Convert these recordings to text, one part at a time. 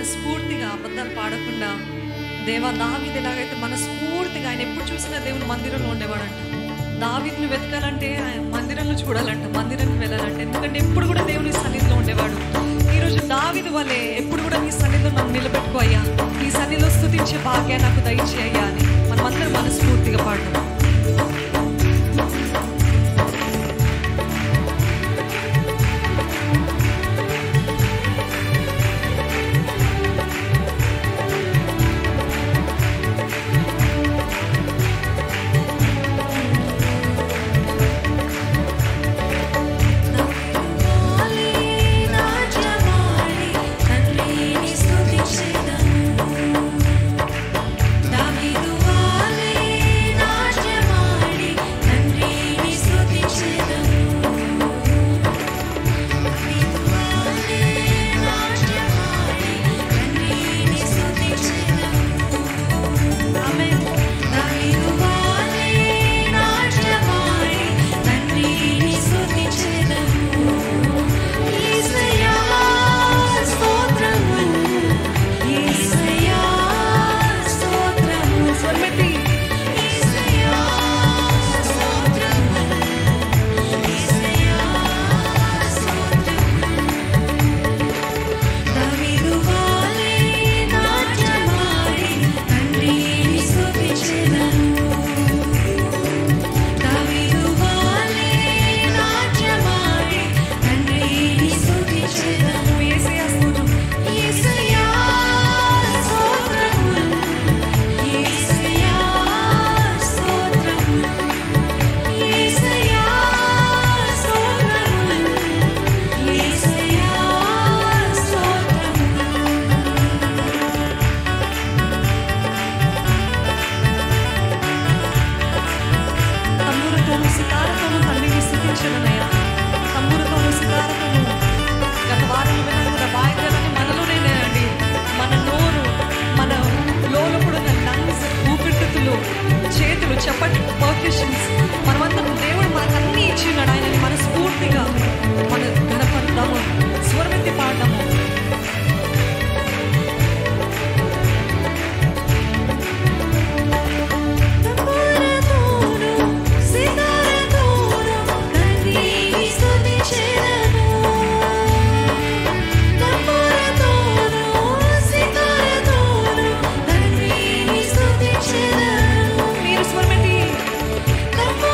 మనస్ఫూర్తిగా అబద్ధాలు పాడకుండా దేవా దావీది ఎలాగైతే మనస్ఫూర్తిగా ఆయన ఎప్పుడు చూసినా దేవుని మందిరంలో ఉండేవాడంట దావీదిని వెతకాలంటే ఆయన మందిరంలో చూడాలంట మందిరానికి వెళ్ళాలంట ఎందుకంటే ఎప్పుడు కూడా దేవుని సన్నిధిలో ఉండేవాడు ఈరోజు దావీదు వల్లే ఎప్పుడు కూడా నీ సన్నిధిలో నన్ను నిలబెట్టుకో అయ్యా నీ సన్నిధిలో స్థుతించే భాగ్యాన్ని నాకు దయచేయ్యా అని మనమందరం మనస్ఫూర్తిగా పాడదాం ఆమేన్ స్వరమెత్తి యేసయ్యా స్తోత్రం తమ్ములతోనూ సితారతోనూ తండ్రిని స్థుతించడనయ్యా తమ్ములతోనూ సితారతోనూ గత వారం విన్నాను కూడా వాయిద్యాలన్నీ మనలోనే అండి మన నోరు మన లోపడున్న లంగ్స్ ఊపిరితిత్తులు చేతులు చెప్పటి పర్ఫెక్షన్స్ మనమందరం దేవుడు మనకు అన్ని ఇచ్చినాడు ఆయనని మనస్ఫూర్తిగా మన గణపడదాము స్వరమెత్తి పాడదాము మీరు స్వరమెత్తి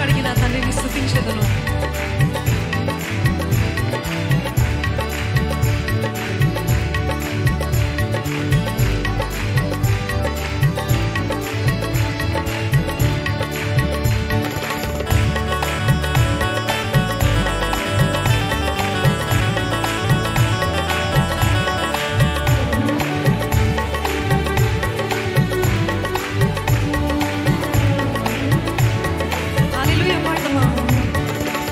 కడిగిన తండ్రిని స్థుతించదును హల్లెలూయా పాడదామా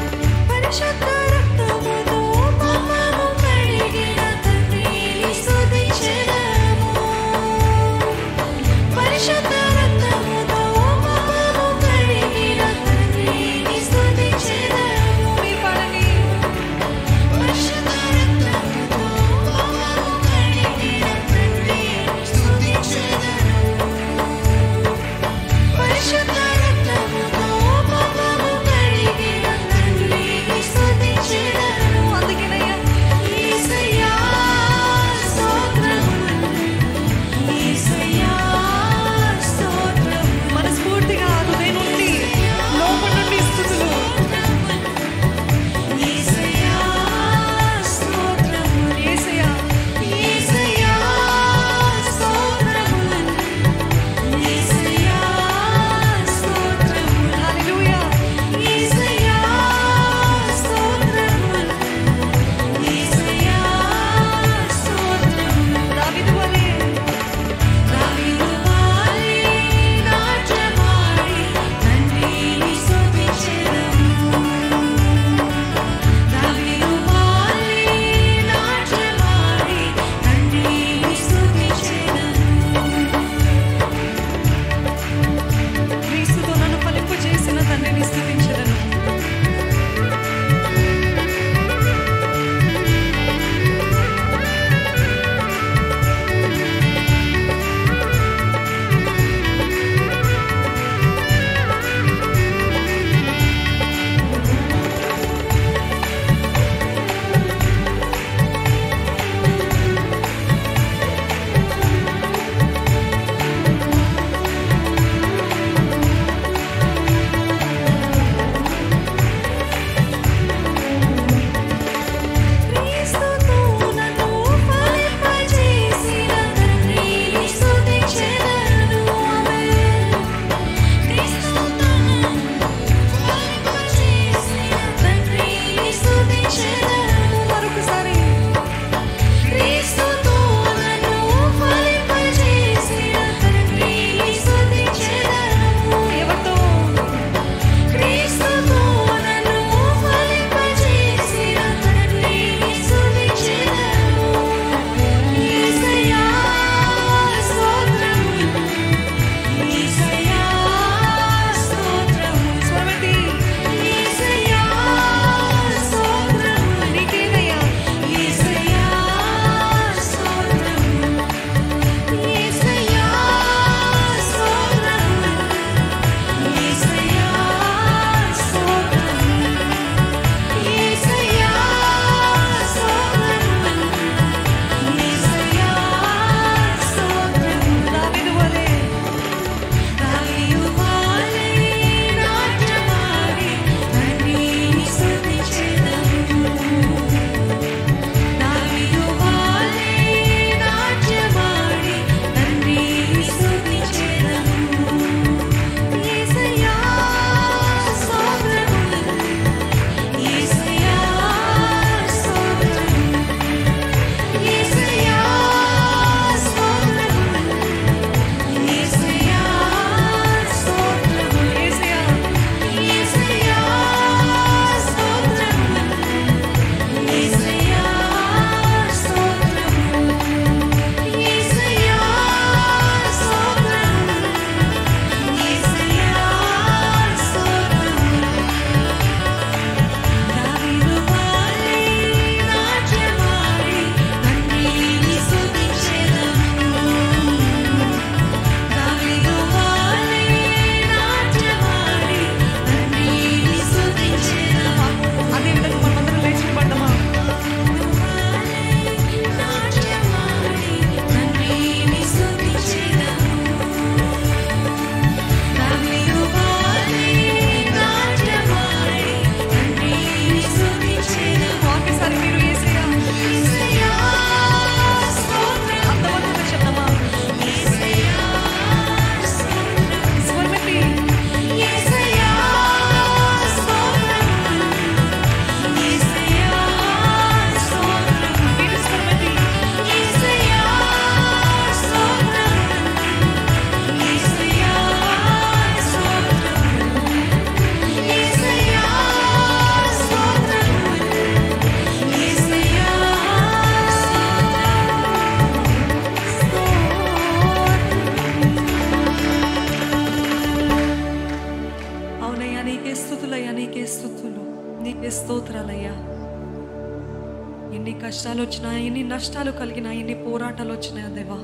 స్థుతులయ్యా నీకే స్థుతులు నీకే స్తోత్రాలయ్యా ఎన్ని కష్టాలు వచ్చినా ఎన్ని నష్టాలు కలిగినా ఎన్ని పోరాటాలు వచ్చినాయా దేవా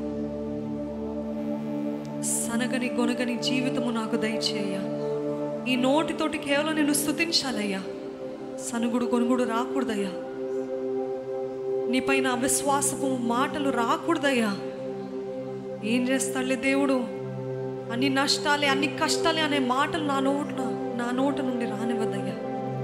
సనగని గొనగని జీవితము నాకు దయచేయ ఈ నోటితోటి కేవలం నేను స్థుతించాలయ్యా సనుగుడు గొనుగుడు రాకూడదయ్యా నీపైన అవిశ్వాసపు మాటలు రాకూడదయ్యా ఏం చేస్తాడులే దేవుడు అన్ని నష్టాలే అన్ని కష్టాలే అనే మాటలు నా నోట నా నోట నుండి రానివ్వదయ్యా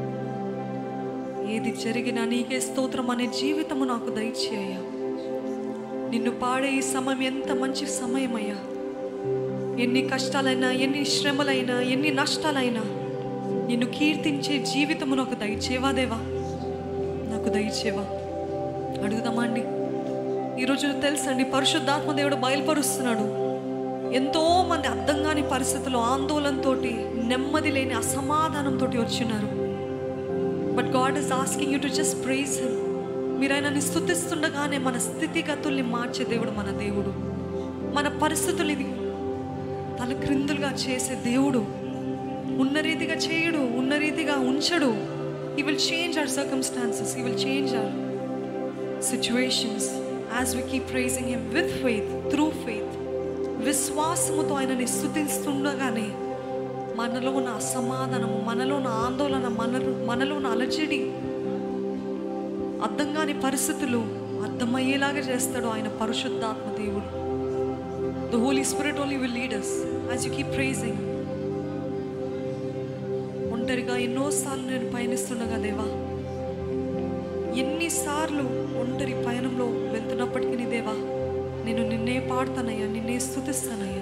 ఏది జరిగినా నీకే స్తోత్రం అనే జీవితము నాకు దయచేయ నిన్ను పాడే ఈ సమయం ఎంత మంచి సమయమయ్యా ఎన్ని కష్టాలైనా ఎన్ని శ్రమలైనా ఎన్ని నష్టాలైనా నిన్ను కీర్తించే జీవితము నాకు దయచేవా దేవా నాకు దయచేవా అడుగుదామా అండి ఈరోజు తెలుసండి పరిశుద్ధాత్మ దేవుడు బయలుపరుస్తున్నాడు ఎంతో మంది అర్థం కాని పరిస్థితుల్లో ఆందోళనతో నెమ్మది లేని అసమాధానంతో వచ్చినారు but God is asking you to just praise him మీరు ఆయనని స్థుతిస్తుండగానే మన స్థితిగతుల్ని మార్చే దేవుడు మన దేవుడు మన పరిస్థితుల్ని తల క్రిందులుగా చేసే దేవుడు ఉన్న రీతిగా చేయడు ఉన్న రీతిగా ఉంచడు he will change our circumstances he will change our situations as we keep praising him with faith through faith విశ్వాసముతో ఆయనని స్థుతిస్తుండగానే మనలో ఉన్న అసమాధానము మనలో ఉన్న ఆందోళన మనలో మనలో ఉన్న అలజడి అర్థం కాని పరిస్థితులు అర్థమయ్యేలాగా చేస్తాడు ఆయన పరిశుద్ధాత్మ దేవుడు the holy spirit only will lead us as you keep praising ఒంటరిగా ఎన్నోసార్లు నేను పయనిస్తుండగా దేవా ఎన్నిసార్లు ఒంటరి పయనంలో వెళ్తున్నప్పటికీ నీ దేవా నేను నిన్నే పాడతానయ్యా నిన్నే స్థుతిస్తానయ్యా